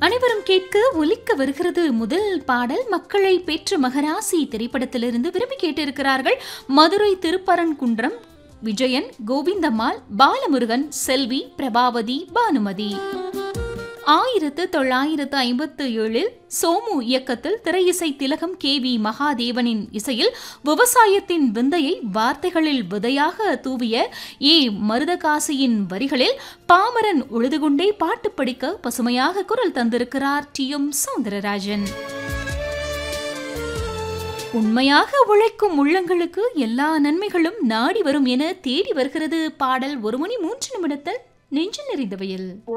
அனைவரும் கேட்க ஒலிக்க வருகிறது முதல் பாடல் மக்களை பெற்ற மகராசி திரைப்படத்திலிருந்து விரும்பி கேட்டிருக்கிறார்கள் மதுரை திருப்பரன்குன்றம் விஜயன் கோவிந்தம்மாள் பாலமுருகன் செல்வி பிரபாவதி பானுமதி ஆயிரத்து தொள்ளாயிரத்து ஐம்பத்து ஏழில் சோமு இயக்கத்தில் திரையிசை திலகம் கே வி மகாதேவனின் இசையில் விவசாயத்தின் விந்தையை வார்த்தைகளில் விதையாக தூவிய ஏ மருதகாசியின் வரிகளில் பாமரன் உழுதுகொண்டே பாட்டு படிக்க பசுமையாக குரல் தந்திருக்கிறார் டி எம் சௌந்தரராஜன் உண்மையாக உழைக்கும் உள்ளங்களுக்கு எல்லா நன்மைகளும் நாடி வரும் என தேடி வருகிறது பாடல் ஒரு மணி மூன்று நிமிடத்தில் நெஞ்சு நிறைந்தவையில்